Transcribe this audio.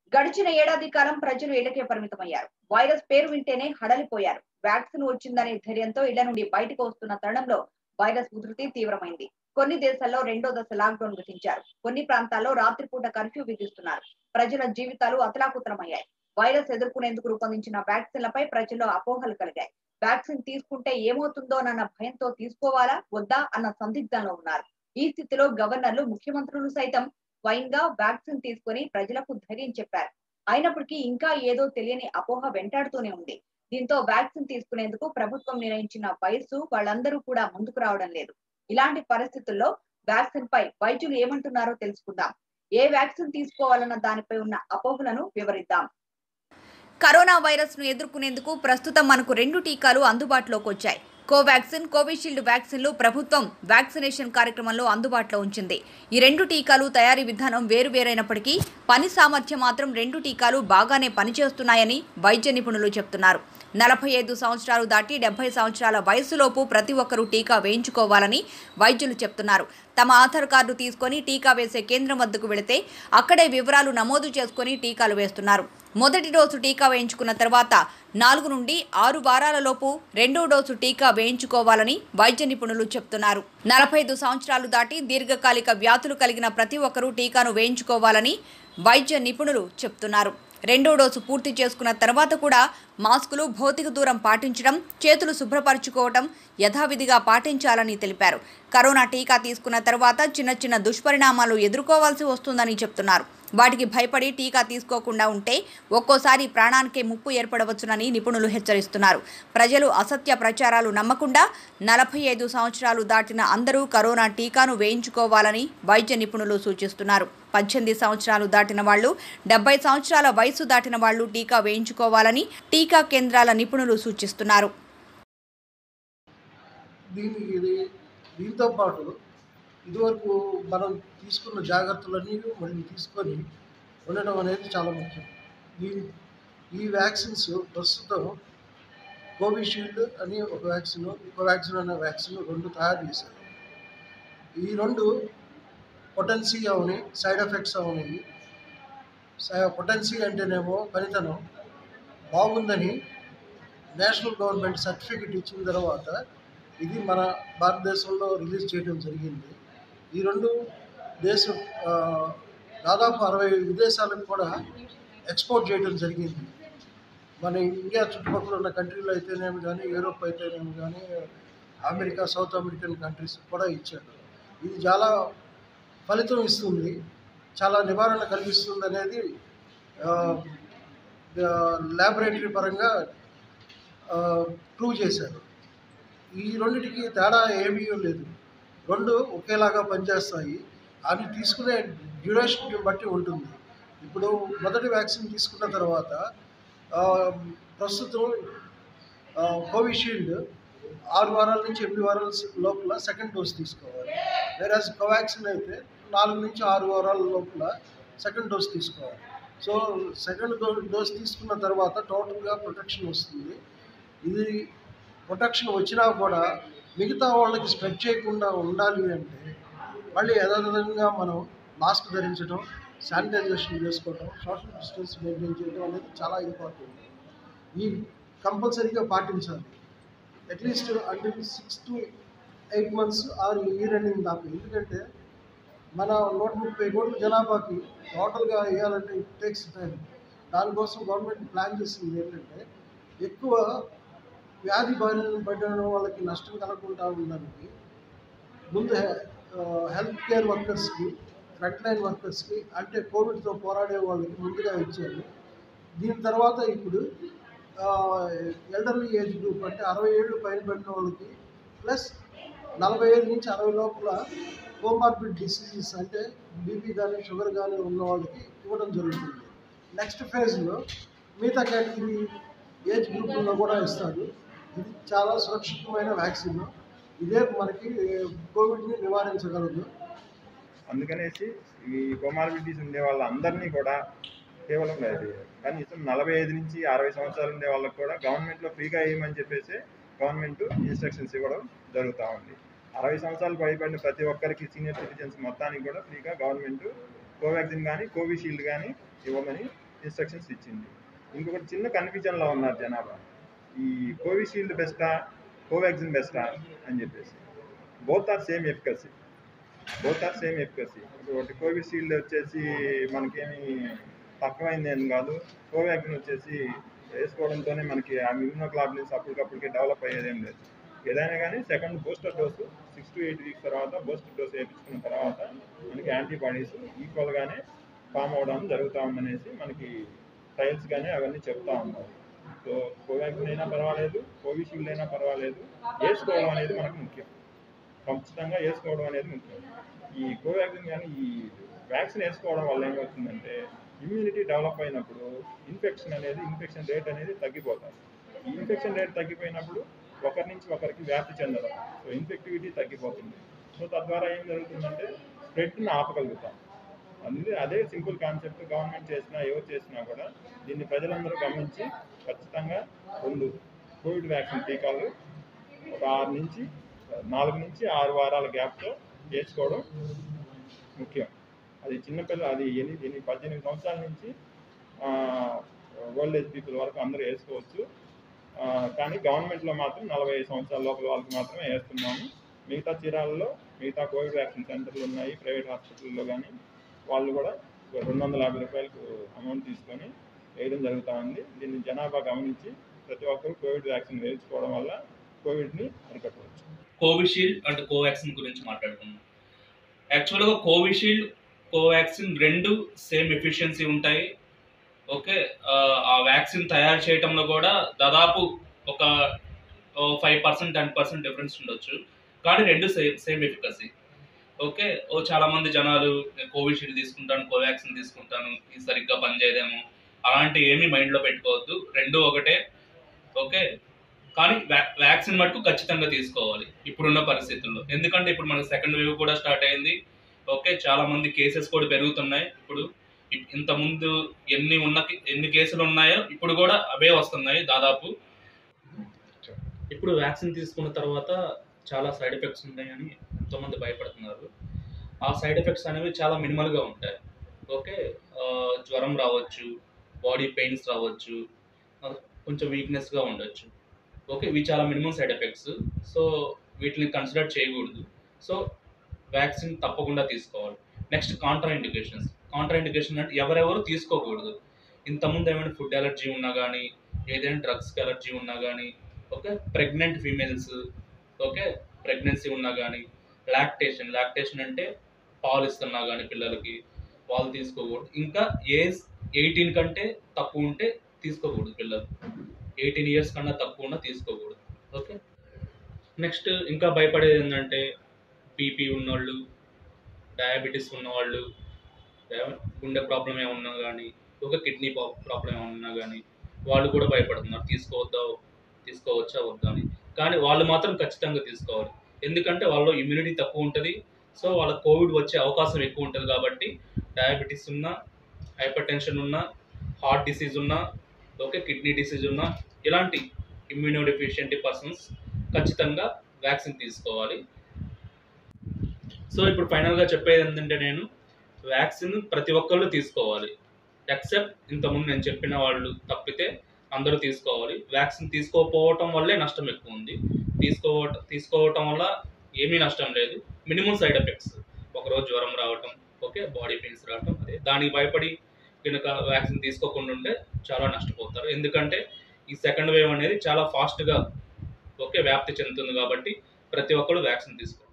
గడిచిన ఏడాది కాలం ప్రజలు ఇళ్లకే పరిమితమయ్యారు వైరస్ పేరు వింటేనే హడలిపోయారు వ్యాక్సిన్ వచ్చిందనే ధైర్యంతో ఇళ్ల నుండి బయటకు వస్తున్న తరుణంలో వైరస్ ఉధృతి తీవ్రమైంది కొన్ని దేశాల్లో రెండో దశ లాక్డౌన్ విధించారు కొన్ని ప్రాంతాల్లో రాత్రిపూట కర్ఫ్యూ విధిస్తున్నారు ప్రజల జీవితాలు అతలాకుతలమయ్యాయి వైరస్ ఎదుర్కొనేందుకు రూపొందించిన వ్యాక్సిన్లపై ప్రజల్లో అపోహలు కలిగాయి వ్యాక్సిన్ తీసుకుంటే ఏమవుతుందోనన్న భయంతో తీసుకోవాలా వద్దా అన్న సందిగ్ధంలో ఉన్నారు ఈ స్థితిలో గవర్నర్లు ముఖ్యమంత్రులు సైతం స్వయంగా వ్యాక్సిన్ తీసుకొని ప్రజలకు ధైర్యం చెప్పారు అయినప్పటికీ ఇంకా ఏదో తెలియని అపోహ వెంటాడుతూనే ఉంది దీంతో వ్యాక్సిన్ తీసుకునేందుకు ప్రభుత్వం నిర్ణయించిన వయస్సు వాళ్ళందరూ కూడా ముందుకు రావడం లేదు ఇలాంటి పరిస్థితుల్లో వ్యాక్సిన్ పై వైద్యులు ఏమంటున్నారో తెలుసుకుందాం ఏ వ్యాక్సిన్ తీసుకోవాలన్న దానిపై ఉన్న అపోహలను వివరిద్దాం కరోనా వైరస్ ను ఎదుర్కొనేందుకు ప్రస్తుతం మనకు రెండు టీకాలు అందుబాటులోకి వచ్చాయి కోవాక్సిన్ కోవిషీల్డ్ వ్యాక్సిన్లు ప్రభుత్వం వ్యాక్సినేషన్ కార్యక్రమంలో అందుబాటులో ఉంచింది ఈ రెండు టీకాలు తయారీ విధానం వేరువేరైనప్పటికీ పని సామర్థ్యం మాత్రం రెండు టీకాలు బాగానే పనిచేస్తున్నాయని వైద్య నిపుణులు చెప్తున్నారు నలభై ఐదు సంవత్సరాలు దాటి డెబ్బై సంవత్సరాల వయసులోపు ప్రతి ఒక్కరూ టీకా వేయించుకోవాలని వైద్యులు చెప్తున్నారు తమ ఆధార్ కార్డు తీసుకొని టీకా వేసే కేంద్రం వద్దకు వెళితే అక్కడే వివరాలు నమోదు చేసుకొని టీకాలు వేస్తున్నారు మొదటి డోసు టీకా వేయించుకున్న తర్వాత నాలుగు నుండి ఆరు వారాలలోపు రెండో డోసు టీకా వేయించుకోవాలని వైద్య నిపుణులు చెప్తున్నారు నలభై ఐదు సంవత్సరాలు దాటి దీర్ఘకాలిక వ్యాధులు కలిగిన ప్రతి ఒక్కరూ టీకాను వేయించుకోవాలని వైద్య నిపుణులు చెప్తున్నారు రెండో డోసు పూర్తి చేసుకున్న తర్వాత కూడా మాస్కులు భౌతిక దూరం పాటించడం చేతులు శుభ్రపరచుకోవడం యథావిధిగా పాటించాలని తెలిపారు కరోనా టీకా తీసుకున్న తర్వాత చిన్న చిన్న దుష్పరిణామాలు ఎదుర్కోవాల్సి వస్తుందని చెప్తున్నారు వాటికి భయపడి టీకా తీసుకోకుండా ఉంటే ఒక్కోసారి ప్రాణానికే ముప్పు ఏర్పడవచ్చునని నిపుణులు హెచ్చరిస్తున్నారు ప్రజలు అసత్య ప్రచారాలు నమ్మకుండా నలభై ఐదు సంవత్సరాలు దాటిన అందరూ కరోనా టీకాను వేయించుకోవాలని వైద్య నిపుణులు సూచిస్తున్నారు పద్దెనిమిది సంవత్సరాలు దాటిన వాళ్ళు డెబ్బై సంవత్సరాల వయసు దాటిన వాళ్ళు టీకా వేయించుకోవాలని టీకా కేంద్రాల నిపుణులు సూచిస్తున్నారు దీనికి ఇది దీంతో పాటు ఇదివరకు మనం తీసుకున్న జాగ్రత్తలన్నీ మళ్ళీ తీసుకొని ఉండడం అనేది చాలా ముఖ్యం ఈ ఈ వ్యాక్సిన్స్ ప్రస్తుతం కోవిషీల్డ్ అని ఒక వ్యాక్సిన్ కోవాక్సిన్ అనే వ్యాక్సిన్ రెండు తయారు చేశారు ఈ రెండు పొటెన్సీ అవని సైడ్ ఎఫెక్ట్స్ అవని పొటెన్సీ అంటేనేమో పనితనం బాగుందని నేషనల్ గవర్నమెంట్ సర్టిఫికెట్ ఇచ్చిన తర్వాత ఇది మన భారతదేశంలో రిలీజ్ చేయడం జరిగింది ఈ రెండు దేశం ఆ, దాదాపు అరవై విదేశాలకు కూడా ఎక్స్పోర్ట్ చేయడం జరిగింది మన ఇండియా చుట్టుపక్కల ఉన్న కంట్రీలో అయితేనేమి కానీ యూరోప్ అయితేనేమి కానీ అమెరికా సౌత్ అమెరికన్ కంట్రీస్ కూడా ఇచ్చారు ఇది చాలా ఫలితం ఇస్తుంది చాలా నివారణ కలిగిస్తుంది అనేది ల్యాబొరేటరీ పరంగా ప్రూవ్ చేశారు ఈ రెండిటికి తేడా ఏమీ లేదు రెండు ఒకేలాగా పనిచేస్తాయి అవి తీసుకునే డ్యూరేషన్ బట్టి ఉంటుంది ఇప్పుడు మొదటి వ్యాక్సిన్ తీసుకున్న తర్వాత ఆ, ప్రస్తుతం ఆ, కోవిషీల్డ్ ఆరు వారాల నుంచి ఎనిమిది వారాల లోపల సెకండ్ డోస్ తీసుకోవాలి వేరే కోవాక్సిన్ అయితే నాలుగు నుంచి ఆరు వారాల లోపల సెకండ్ డోస్ తీసుకోవాలి సో సెకండ్ డో డోస్ తీసుకున్న తర్వాత టోటల్గా ప్రొటెక్షన్ వస్తుంది ఇది ప్రొటెక్షన్ వచ్చినా కూడా మిగతా వాళ్ళకి స్ప్రెడ్ చేయకుండా ఉండాలి అంటే మళ్ళీ యథాతథంగా మనం మాస్క్ ధరించడం శానిటైజేషన్ చేసుకోవడం సోషల్ డిస్టెన్స్ మెయింటైన్ చేయడం అనేది చాలా ఇంపార్టెంట్ ఈ కంపల్సరీగా పాటించాలి అట్లీస్ట్ అంటే six to eight months or year ending దాకా ఎందుకంటే మన నూట ముప్పై కోట్ల జనాభాకి టోటల్గా వేయాలంటే ఇట్ టేక్స్ టైం దానికోసం గవర్నమెంట్ ప్లాన్ చేసింది ఏంటంటే ఎక్కువ వ్యాధి బారిన పడిన వాళ్ళకి నష్టం కలగకుండా ఉండడానికి ముందు హెల్త్ కేర్ వర్కర్స్కి ఫ్రంట్ లైన్ వర్కర్స్కి అంటే కోవిడ్తో పోరాడే వాళ్ళకి ముందుగా ఇచ్చారు దీని తర్వాత ఇప్పుడు ఎల్డర్లీ ఏజ్ గ్రూప్ అంటే అరవై ఏళ్ళు పైన పడిన వాళ్ళకి ప్లస్ నలభై ఐదు నుంచి అరవై లోపల కోమార్బిడ్ డిసీజెస్ అంటే బీపీ కానీ షుగర్ కానీ ఉన్న వాళ్ళకి ఇవ్వడం జరుగుతుంది నెక్స్ట్ ఫేజ్లో మిగతా కేటగిరీ ఏజ్ గ్రూపుల్లో కూడా ఇస్తారు ఇది చాలా సురక్షితమైన వ్యాక్సిన్ ఇదే మనకి కోవిడ్ని నివారించగలదు అందుకనేసి ఈ కోమార్బిడిటీస్ ఉండే వాళ్ళందరినీ కూడా కేవలం అది కనీసం నలభై ఐదు నుంచి అరవై సంవత్సరాలు ఉండే వాళ్ళకి కూడా గవర్నమెంట్లో ఫ్రీగా వేయమని చెప్పేసి గవర్నమెంట్ ఇన్స్ట్రక్షన్స్ ఇవ్వడం జరుగుతూ ఉంది అరవై సంవత్సరాలు పైబడిన ప్రతి ఒక్కరికి సీనియర్ సిటిజన్స్ మొత్తానికి కూడా ఫ్రీగా గవర్నమెంట్ కోవాక్సిన్ కానీ కోవిషీల్డ్ కానీ ఇవ్వమని ఇన్స్ట్రక్షన్స్ ఇచ్చింది ఇంకొకటి చిన్న కన్ఫ్యూజన్లో ఉన్నారు జనాభా ఈ కోవిషీల్డ్ బెస్టా కోవాక్సిన్ బెస్టా అని చెప్పేసి both are same efficacy both are same efficacy ఒకటి కోవిషీల్డ్ వచ్చేసి మనకేమి తక్కువైంది అని కాదు కోవాక్సిన్ వచ్చేసి వేసుకోవడంతోనే మనకి ఆ ఇమ్యూనోగ్లాబులిన్స్ అప్పటికప్పటికి డెవలప్ అయ్యేదేం లేదు ఏదైనా కానీ second booster dose six to eight weeks తర్వాత బూస్టర్ డోస్ వేయించుకున్న తర్వాత మనకి యాంటీబాడీస్ ఈక్వల్గానే ఫామ్ అవడం జరుగుతూ ఉందనేసి మనకి ట్రయల్స్ కానీ అవన్నీ చెప్తా ఉన్నారు సో కోవాక్సిన్ అయినా పర్వాలేదు కోవిషీల్డ్ అయినా పర్వాలేదు వేసుకోవడం అనేది మనకు ముఖ్యం ఖచ్చితంగా వేసుకోవడం అనేది ముఖ్యం ఈ కోవాక్సిన్ కానీ ఈ వ్యాక్సిన్ వేసుకోవడం వల్ల ఏమవుతుందంటే ఇమ్యూనిటీ డెవలప్ అయినప్పుడు ఇన్ఫెక్షన్ అనేది ఇన్ఫెక్షన్ రేట్ అనేది తగ్గిపోతుంది ఈ ఇన్ఫెక్షన్ రేట్ తగ్గిపోయినప్పుడు ఒకరి నుంచి ఒకరికి వ్యాప్తి చెందడం సో ఇన్ఫెక్టివిటీ తగ్గిపోతుంది సో తద్వారా ఏం జరుగుతుందంటే స్ప్రెడ్ని ఆపగలుగుతాం అందుకే అదే సింపుల్ కాన్సెప్ట్ గవర్నమెంట్ చేసినా ఎవరు చేసినా కూడా దీన్ని ప్రజలందరూ గమనించి ఖచ్చితంగా రెండు కోవిడ్ వ్యాక్సిన్ టీకాలు ఒక ఆరు నుంచి నాలుగు నుంచి ఆరు వారాల గ్యాప్తో వేసుకోవడం ముఖ్యం అది చిన్నపిల్ల అది ఎనిమిది ఎనిమిది పద్దెనిమిది సంవత్సరాల నుంచి ఓల్డ్ ఏజ్ పీపుల్ వరకు అందరూ వేసుకోవచ్చు ఆ, కానీ గవర్నమెంట్లో మాత్రం నలభై ఐదు సంవత్సరాల లోపల వాళ్ళకి మాత్రమే వేస్తున్నాము మిగతా చీరాలలో మిగతా కోవిడ్ వ్యాక్సిన్ సెంటర్లు ఉన్నాయి ప్రైవేట్ హాస్పిటల్లో కానీ వాళ్ళు కూడా రెండు వందల యాభై రూపాయలకు అమౌంట్ తీసుకొని వేయడం జరుగుతూ ఉంది దీన్ని జనాభా గమనించి ప్రతి ఒక్కరు కోవిడ్ వ్యాక్సిన్ వేయించుకోవడం వల్ల కోవిడ్ని అరికట్టవచ్చు కోవిషీల్డ్ అండ్ కోవాక్సిన్ గురించి మాట్లాడుకుందాం యాక్చువల్గా కోవిషీల్డ్ కోవాక్సిన్ రెండు సేమ్ ఎఫిషియన్సీ ఉంటాయి ఓకే ఆ, ఆ వ్యాక్సిన్ తయారు చేయటంలో కూడా దాదాపు ఒక five percent ten percent difference ఉండొచ్చు కానీ రెండు సేమ్ సేమ్ ఎఫికసీ ఓకే ఓ చాలా మంది జనాలు నేను కోవిషీల్డ్ తీసుకుంటాను కోవాక్సిన్ తీసుకుంటాను ఇది సరిగ్గా పనిచేయదేమో అలాంటి ఏమీ మైండ్లో పెట్టుకోవద్దు రెండు ఒకటే ఓకే కానీ వ్యా- వ్యాక్సిన్ మటుకు ఖచ్చితంగా తీసుకోవాలి ఇప్పుడున్న పరిస్థితుల్లో ఎందుకంటే ఇప్పుడు మనకి సెకండ్ వేవ్ కూడా స్టార్ట్ అయింది ఓకే చాలా మంది కేసెస్ కూడా పెరుగుతున్నాయి ఇప్పుడు ఇ- ఇంత ముందు ఎన్ని ఉన్న ఎన్ని కేసులు ఉన్నాయో ఇప్పుడు కూడా అవే వస్తున్నాయి దాదాపు ఇప్పుడు వ్యాక్సిన్ తీసుకున్న తర్వాత చాలా సైడ్ ఎఫెక్ట్స్ ఉన్నాయని ఎంతోమంది భయపడుతున్నారు ఆ సైడ్ ఎఫెక్ట్స్ అనేవి చాలా మినిమల్గా ఉంటాయి ఓకే ఆ, జ్వరం రావచ్చు బాడీ పెయిన్స్ రావచ్చు ఆ, కొంచెం వీక్నెస్గా ఉండొచ్చు ఓకే ఇవి చాలా మినిమం సైడ్ ఎఫెక్ట్స్ సో వీటిని కన్సిడర్ చేయకూడదు సో వ్యాక్సిన్ తప్పకుండా తీసుకోవాలి next contraindications contraindication అంటే ఎవరెవరు తీసుకోకూడదు ఇంతకుముందు ఏమైనా ఫుడ్ ఎలర్జీ ఉన్నా కానీ ఏదైనా డ్రగ్స్కి ఎలర్జీ ఉన్నా కానీ okay pregnant females okay pregnancy ఉన్నా కానీ లాక్టేషన్ లాక్టేషన్ అంటే పాలు ఇస్తున్నా కానీ పిల్లలకి వాళ్ళు తీసుకోకూడదు ఇంకా ఏజ్ ఎయిటీన్ కంటే తక్కువ ఉంటే తీసుకోకూడదు పిల్లలు ఎయిటీన్ ఇయర్స్ కన్నా తక్కువ ఉన్నా తీసుకోకూడదు ఓకే నెక్స్ట్ ఇంకా భయపడేది ఏంటంటే బీపీ ఉన్నోళ్ళు డయాబెటీస్ ఉన్నవాళ్ళు డయా- గుండె ప్రాబ్లం ఏమన్నా కానీ ఒక కిడ్నీ ప్రాబ్లం ఏమన్నా కానీ వాళ్ళు కూడా భయపడుతున్నారు తీసుకోవద్దా తీసుకోవచ్చా వద్దా అని కానీ వాళ్ళు మాత్రం ఖచ్చితంగా తీసుకోవాలి ఎందుకంటే వాళ్ళలో ఇమ్యూనిటీ తక్కువ ఉంటుంది సో వాళ్ళ కోవిడ్ వచ్చే అవకాశం ఎక్కువ ఉంటుంది కాబట్టి డయాబెటీస్ ఉన్నా హైపర్ టెన్షన్ ఉన్నా హార్ట్ డిసీజ్ ఉన్నా ఓకే కిడ్నీ డిసీజ్ ఉన్నా ఇలాంటి ఇమ్యూనో డెఫిషియంటీ పర్సన్స్ ఖచ్చితంగా వ్యాక్సిన్ తీసుకోవాలి సో ఇప్పుడు ఫైనల్గా చెప్పేది ఏంటంటే నేను వ్యాక్సిన్ ప్రతి ఒక్కళ్ళు తీసుకోవాలి ఎక్సెప్ట్ ఇంతకుముందు నేను చెప్పిన వాళ్ళు తప్పితే అందరూ తీసుకోవాలి వ్యాక్సిన్ తీసుకోకపోవటం వల్లే నష్టం ఎక్కువ ఉంది తీసుకోవటం తీసుకోవటం వల్ల ఏమీ నష్టం లేదు మినిమం సైడ్ ఎఫెక్ట్స్ ఒకరోజు జ్వరం రావటం ఓకే బాడీ పెయిన్స్ రావటం అదే దానికి భయపడి కనుక వ్యాక్సిన్ తీసుకోకుండా ఉంటే చాలా నష్టపోతారు ఎందుకంటే ఈ సెకండ్ వేవ్ అనేది చాలా ఫాస్ట్గా ఓకే వ్యాప్తి చెందుతుంది కాబట్టి ప్రతి ఒక్కరు వ్యాక్సిన్ తీసుకోవాలి